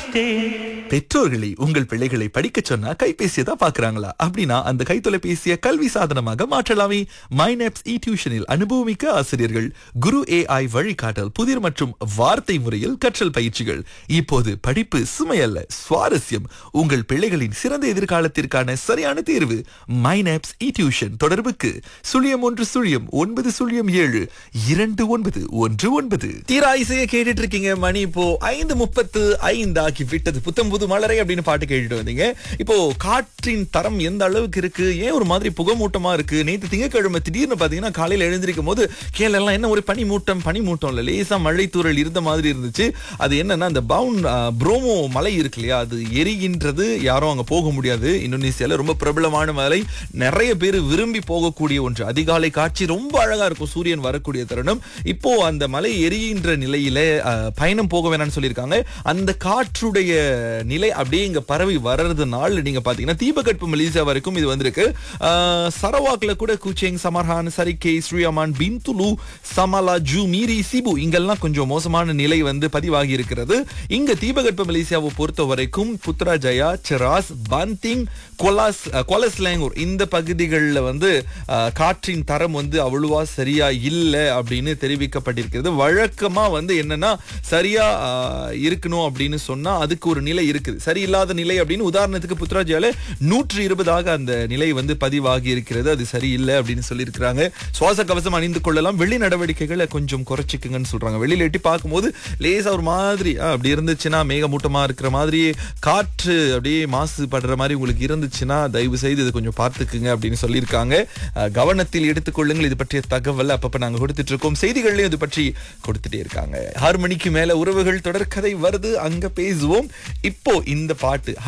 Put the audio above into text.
படிச்சிட்டேன் பெற்றோர்களை உங்கள் பிள்ளைகளை படிக்கச் சொன்னா கைபேசியை தான் பாக்குறாங்களா அப்படின்னா அந்த கைத்தொலைபேசியை கல்வி சாதனமாக மாற்றலாமே மைனப்ஸ் இ டியூஷனில் அனுபவமிக்க ஆசிரியர்கள் குரு ஏஐ வழிகாட்டல் புதிர் மற்றும் வார்த்தை முறையில் கற்றல் பயிற்சிகள் இப்போது படிப்பு சுமையல்ல சுவாரஸ்யம் உங்கள் பிள்ளைகளின் சிறந்த எதிர்காலத்திற்கான சரியான தேர்வு மைனப்ஸ் இ டியூஷன் தொடர்புக்கு சுழியம் ஒன்று சுழியம் ஒன்பது சுழியம் ஏழு இரண்டு ஒன்பது ஒன்று ஒன்பது தீரா இசையை கேட்டுட்டு இருக்கீங்க மணி இப்போ ஐந்து முப்பத்து ஐந்து ஆக்கி விட்டது புத்தம் புது மலரை அப்படின்னு பாட்டு கேட்டுட்டு வந்தீங்க இப்போ காற்றின் தரம் எந்த அளவுக்கு இருக்கு ஏன் ஒரு மாதிரி புகமூட்டமா இருக்கு நேத்து திங்கக்கிழமை திடீர்னு பாத்தீங்கன்னா காலையில எழுந்திருக்கும் போது கீழே எல்லாம் என்ன ஒரு பனிமூட்டம் பனிமூட்டம் இல்ல லேசா மழை தூறல் இருந்த மாதிரி இருந்துச்சு அது என்னன்னா அந்த பவுன் புரோமோ மலை இருக்கு இல்லையா அது எரிகின்றது யாரும் அங்க போக முடியாது இந்தோனேசியால ரொம்ப பிரபலமான மலை நிறைய பேர் விரும்பி போகக்கூடிய ஒன்று அதிகாலை காட்சி ரொம்ப அழகா இருக்கும் சூரியன் வரக்கூடிய தருணம் இப்போ அந்த மலை எரிகின்ற நிலையில அஹ், பயணம் போக வேணாம்னு சொல்லியிருக்காங்க அந்த காற்றுடைய நிலை அப்படியே இங்க பரவி வர்றதுனால நீங்க பாத்தீங்கன்னா தீபகற்ப மலேசியா வரைக்கும் இது வந்திருக்கு அஹ், சரவாக்ல கூட Kuching Samarahan Sarikei Sri Aman Bintulu சமலா ஜூ மீரி சிபு இங்கெல்லாம் கொஞ்சம் மோசமான நிலை வந்து பதிவாகி இருக்கிறது இங்க தீபகற்ப மலேசியாவை பொறுத்த வரைக்கும் புத்ராஜயா செராஸ் பந்திங் கொலாஸ் அஹ், கொலஸ்லேங்கூர் இந்த பகுதிகளில் வந்து அஹ், காற்றின் தரம் வந்து அவ்வளவா சரியா இல்லை அப்படின்னு தெரிவிக்கப்பட்டிருக்கிறது வழக்கமா வந்து என்னன்னா சரியா அஹ், இருக்கணும் அப்படின்னு சொன்னா அதுக்கு ஒரு நிலை இருக்குது சரியில்லாத நிலை அப்படின்னு உதாரணத்துக்கு புத்ராஜியால நூற்றி இருபதாக அந்த நிலை வந்து பதிவாகி இருக்கிறது அது சரியில்லை அப்படின்னு சொல்லியிருக்கிறாங்க சுவாச கவசம் அணிந்து கொள்ளலாம் வெளி நடவடிக்கைகளை கொஞ்சம் குறைச்சிக்குங்கன்னு சொல்றாங்க வெளியில எட்டி பார்க்கும்போது லேசா ஒரு மாதிரி அஹ், அப்படி இருந்துச்சுன்னா மேகமூட்டமா இருக்கிற மாதிரி காற்று அப்படியே மாசுபடுற மாதிரி உங்களுக்கு இருந்துச்சுன்னா தயவு செய்து இது கொஞ்சம் பார்த்துக்குங்க அப்படின்னு சொல்லியிருக்காங்க அஹ், கவனத்தில் எடுத்துக்கொள்ளுங்கள் இது பற்றிய தகவல் அப்பப்ப நாங்க கொடுத்துட்டு இருக்கோம் செய்திகள்லயும் இது பற்றி கொடுத்துட்டே இருக்காங்க ஆறு மணிக்கு மேல உறவுகள் தொடர்கதை வருது அங்க பேசுவோம் இப்போ இந்த பாட்டு